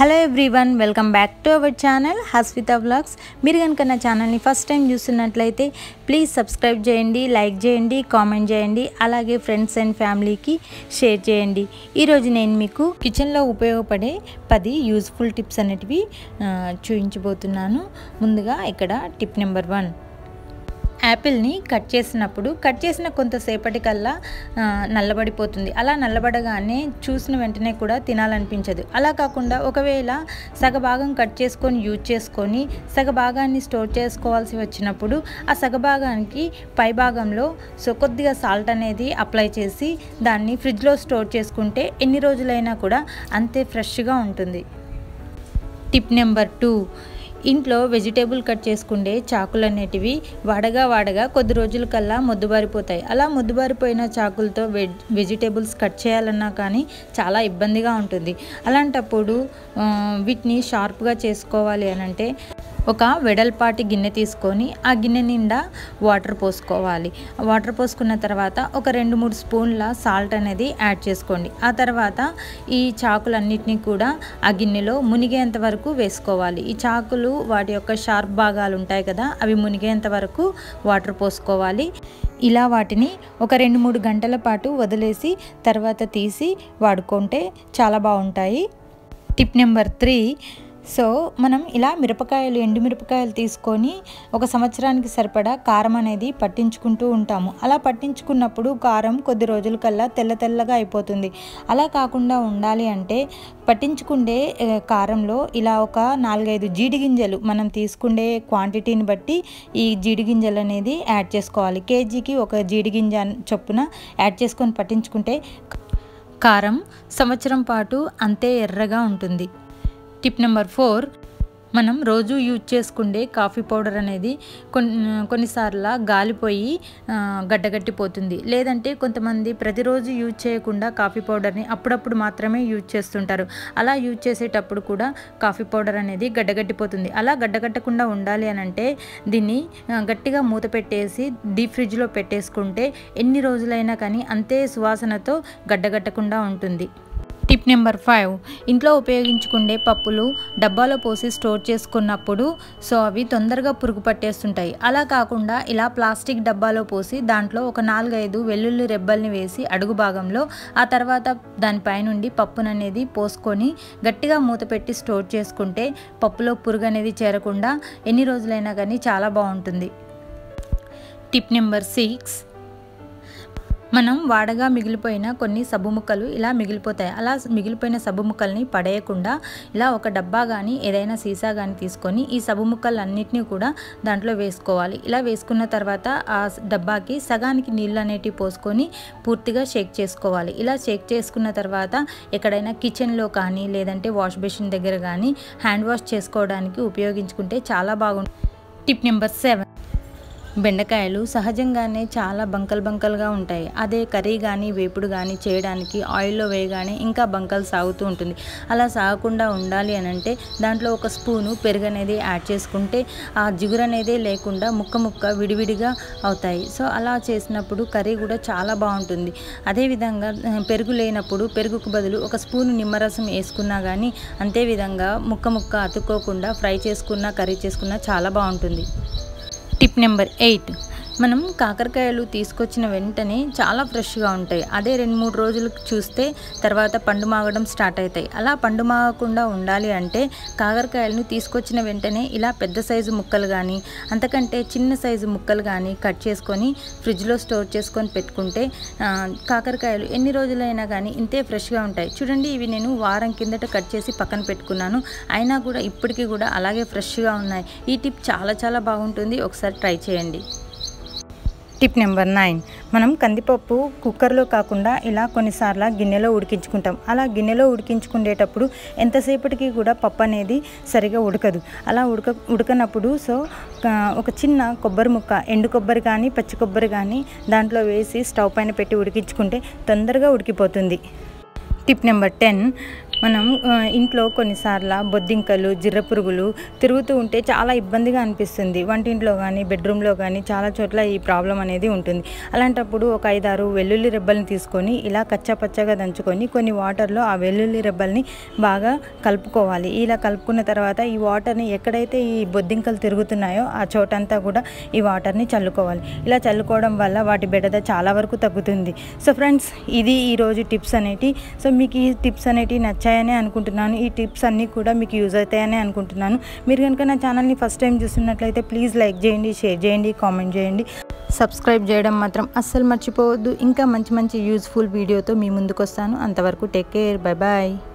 hello everyone welcome back to our channel Haswitha vlogs మీరు కనుక నా ఛానల్ని ఫస్ట్ టైం చూస్తున్నట్లయితే ప్లీజ్ సబ్స్క్రైబ్ చేయండి లైక్ చేయండి కామెంట్ చేయండి అలాగే ఫ్రెండ్స్ అండ్ ఫ్యామిలీకి షేర్ చేయండి ఈరోజు నేను మీకు కిచెన్లో ఉపయోగపడే పది యూస్ఫుల్ టిప్స్ అనేటివి ఆ, చూపించబోతున్నాను ముందుగా ఇక్కడ టిప్ నెంబర్ వన్ యాపిల్ని కట్ చేసినప్పుడు కట్ చేసిన కొంతసేపటికల్లా ఆ, నల్లబడిపోతుంది అలా నల్లబడగానే చూసిన వెంటనే కూడా తినాలనిపించదు అలా కాకుండా ఒకవేళ సగభాగం కట్ చేసుకొని యూజ్ చేసుకొని సగభాగాన్ని స్టోర్ చేసుకోవాల్సి వచ్చినప్పుడు ఆ సగభాగానికి పై భాగంలో సో కొద్దిగా సాల్ట్ అనేది అప్లై చేసి దాన్ని ఫ్రిడ్జ్లో స్టోర్ చేసుకుంటే ఎన్ని రోజులైనా కూడా అంతే ఫ్రెష్గా ఉంటుంది టిప్ నెంబర్ టూ ఇంట్లో వెజిటేబుల్ కట్ చేసుకుండే చాకులు అనేటివి వాడగా వాడగా కొద్ది రోజుల కల్లా మొద్దుబారిపోతాయి అలా మొద్దుబారిపోయిన చాకులతో వెజ్ వెజిటేబుల్స్ కట్ చేయాలన్నా కానీ చాలా ఇబ్బందిగా ఉంటుంది అలాంటప్పుడు ఆ, వీటిని షార్ప్గా చేసుకోవాలి అని అంటే ఒక వెడల్పాటి గిన్నె తీసుకొని ఆ గిన్నె నిండా వాటర్ పోసుకోవాలి వాటర్ పోసుకున్న తర్వాత ఒక రెండు మూడు స్పూన్ల సాల్ట్ అనేది యాడ్ చేసుకోండి ఆ తర్వాత ఈ చాకులన్నిటినీ కూడా ఆ గిన్నెలో మునిగేంత వరకు వేసుకోవాలి ఈ చాకులు వాటి యొక్క షార్ప్ భాగాలు ఉంటాయి కదా అవి మునిగేంత వరకు వాటర్ పోసుకోవాలి ఇలా వాటిని ఒక రెండు మూడు గంటల పాటు వదిలేసి తర్వాత తీసి వాడుకుంటే చాలా బాగుంటాయి టిప్ నెంబర్ త్రీ సో మనం ఇలా మిరపకాయలు ఎండు మిరపకాయలు తీసుకొని ఒక సంవత్సరానికి సరిపడా కారం అనేది పట్టించుకుంటూ ఉంటాము అలా పట్టించుకున్నప్పుడు కారం కొద్ది రోజుల కల్లా తెల్ల తెల్లగా అయిపోతుంది అలా కాకుండా ఉండాలి అంటే పట్టించుకుండే ఏ, కారంలో ఇలా ఒక నాలుగైదు జీడి గింజలు మనం తీసుకుండే క్వాంటిటీని బట్టి ఈ జీడి గింజలు అనేది యాడ్ చేసుకోవాలి కేజీకి ఒక జీడి గింజ చొప్పున యాడ్ చేసుకొని పట్టించుకుంటే కారం సంవత్సరం పాటు అంతే ఎర్రగా ఉంటుంది టిప్ నెంబర్ ఫోర్ మనం రోజు యూజ్ చేసుకుండే కాఫీ పౌడర్ అనేది కొన్ని కొన్నిసార్లు గాలిపోయి ఆ, గడ్డగట్టిపోతుంది లేదంటే కొంతమంది ప్రతిరోజు యూజ్ చేయకుండా కాఫీ పౌడర్ని అప్పుడప్పుడు మాత్రమే యూజ్ చేస్తుంటారు అలా యూజ్ చేసేటప్పుడు కూడా కాఫీ పౌడర్ అనేది గడ్డగట్టిపోతుంది అలా గడ్డగట్టకుండా ఉండాలి అని అంటే దీన్ని ఆ, గట్టిగా మూత పెట్టేసి డీప్ ఫ్రిడ్జ్లో పెట్టేసుకుంటే ఎన్ని రోజులైనా కానీ అంతే సువాసనతో గడ్డగట్టకుండా ఉంటుంది టిప్ నెంబర్ ఫైవ్ ఇంట్లో ఉపయోగించుకునే పప్పులు డబ్బాలో పోసి స్టోర్ చేసుకున్నప్పుడు సో అవి తొందరగా పురుగు పట్టేస్తుంటాయి అలా కాకుండా ఇలా ప్లాస్టిక్ డబ్బాలో పోసి దాంట్లో ఒక నాలుగైదు వెల్లుల్లి రెబ్బల్ని వేసి అడుగు భాగంలో ఆ తర్వాత దానిపైనుండి పప్పుననేది పోసుకొని గట్టిగా మూత పెట్టి స్టోర్ చేసుకుంటే పప్పులో పురుగు అనేది చేరకుండా ఎన్ని రోజులైనా కానీ చాలా బాగుంటుంది టిప్ నెంబర్ సిక్స్ మనం వాడగా మిగిలిపోయిన కొన్ని సబ్బు ముక్కలు ఇలా మిగిలిపోతాయి అలా మిగిలిపోయిన సబ్బు ముక్కల్ని పడేయకుండా ఇలా ఒక డబ్బా కానీ ఏదైనా సీసా కానీ తీసుకొని ఈ సబ్బు ముక్కలన్నిటినీ కూడా దాంట్లో వేసుకోవాలి ఇలా వేసుకున్న తర్వాత ఆ డబ్బాకి సగానికి నీళ్ళు అనేటివి పోసుకొని పూర్తిగా షేక్ చేసుకోవాలి ఇలా షేక్ చేసుకున్న తర్వాత ఎక్కడైనా కిచెన్లో కానీ లేదంటే వాష్ బేసిన్ దగ్గర కానీ హ్యాండ్ వాష్ చేసుకోవడానికి ఉపయోగించుకుంటే చాలా బాగుంటుంది టిప్ నెంబర్ సెవెన్ బెండకాయలు సహజంగానే చాలా బంకల్ బంకల్గా ఉంటాయి అదే కర్రీ కానీ వేపుడు కానీ చేయడానికి ఆయిల్లో వేయగానే ఇంకా బంకలు సాగుతూ ఉంటుంది అలా సాగకుండా ఉండాలి అని అంటే దాంట్లో ఒక స్పూను పెరుగు అనేది యాడ్ చేసుకుంటే ఆ జిగురు అనేది లేకుండా ముక్క ముక్క విడివిడిగా అవుతాయి సో అలా చేసినప్పుడు కర్రీ కూడా చాలా బాగుంటుంది అదేవిధంగా ఆ, పెరుగు లేనప్పుడు పెరుగుకు బదులు ఒక స్పూను నిమ్మరసం వేసుకున్నా కానీ అంతే విధంగా ముక్క ముక్క అతుక్కోకుండా ఫ్రై చేసుకున్నా కర్రీ చేసుకున్నా చాలా బాగుంటుంది టిప్ నెంబర్ ఎయిట్ మనం కాకరకాయలు తీసుకొచ్చిన వెంటనే చాలా ఫ్రెష్గా ఉంటాయి అదే రెండు మూడు రోజులు చూస్తే తర్వాత పండు మాగడం స్టార్ట్ అవుతాయి అలా పండు మాగకుండా ఉండాలి అంటే కాకరకాయలను తీసుకొచ్చిన వెంటనే ఇలా పెద్ద సైజు ముక్కలు కానీ అంతకంటే చిన్న సైజు ముక్కలు కానీ కట్ చేసుకొని ఫ్రిడ్జ్లో స్టోర్ చేసుకొని పెట్టుకుంటే ఆ, కాకరకాయలు ఎన్ని రోజులైనా కానీ ఇంతే ఫ్రెష్గా ఉంటాయి చూడండి ఇవి నేను వారం కిందట కట్ చేసి పక్కన పెట్టుకున్నాను అయినా కూడా ఇప్పటికీ కూడా అలాగే ఫ్రెష్గా ఉన్నాయి ఈ టిప్ చాలా చాలా బాగుంటుంది ఒకసారి ట్రై చేయండి టిప్ నెంబర్ నైన్ మనం కందిపప్పు కుక్కర్లో కాకుండా ఇలా కొన్నిసార్లు గిన్నెలో ఉడికించుకుంటాం అలా గిన్నెలో ఉడికించుకునేటప్పుడు ఎంతసేపటికి కూడా పప్పు అనేది సరిగా ఉడకదు అలా ఉడక ఉడకనప్పుడు సో ఆ, ఒక చిన్న కొబ్బరి ముక్క ఎండు కొబ్బరి కానీ పచ్చి కొబ్బరి కానీ దాంట్లో వేసి స్టవ్ పైన పెట్టి ఉడికించుకుంటే తొందరగా ఉడికిపోతుంది టిప్ నెంబర్ టెన్ మనం ఆ, ఇంట్లో కొన్నిసార్లు బొద్దింకలు జిర్ర పురుగులు తిరుగుతూ ఉంటే చాలా ఇబ్బందిగా అనిపిస్తుంది వంటింట్లో కానీ బెడ్రూమ్లో కానీ చాలా చోట్ల ఈ ప్రాబ్లం అనేది ఉంటుంది అలాంటప్పుడు ఒక ఐదారు వెల్లుల్లి రెబ్బల్ని తీసుకొని ఇలా కచ్చాపచ్చగా దంచుకొని కొన్ని వాటర్లో ఆ వెల్లుల్లి రెబ్బల్ని బాగా కలుపుకోవాలి ఇలా కలుపుకున్న తర్వాత ఈ వాటర్ని ఎక్కడైతే ఈ బొద్దింకలు తిరుగుతున్నాయో ఆ చోటంతా కూడా ఈ వాటర్ని చల్లుకోవాలి ఇలా చల్లుకోవడం వల్ల వాటి బెడద చాలా వరకు తగ్గుతుంది సో ఫ్రెండ్స్ ఇది ఈరోజు టిప్స్ అనేటి సో మీకు ఈ టిప్స్ అనేటివి నచ్చాయని అనుకుంటున్నాను ఈ టిప్స్ అన్నీ కూడా మీకు యూజ్ అవుతాయని అనుకుంటున్నాను మీరు కనుక నా ఛానల్ని ఫస్ట్ టైం చూస్తున్నట్లయితే ప్లీజ్ లైక్ చేయండి షేర్ చేయండి కామెంట్ చేయండి సబ్స్క్రైబ్ చేయడం మాత్రం అస్సలు మర్చిపోవద్దు ఇంకా మంచి మంచి యూజ్ఫుల్ వీడియోతో మీ ముందుకు వస్తాను అంతవరకు టేక్ కేర్ బై బాయ్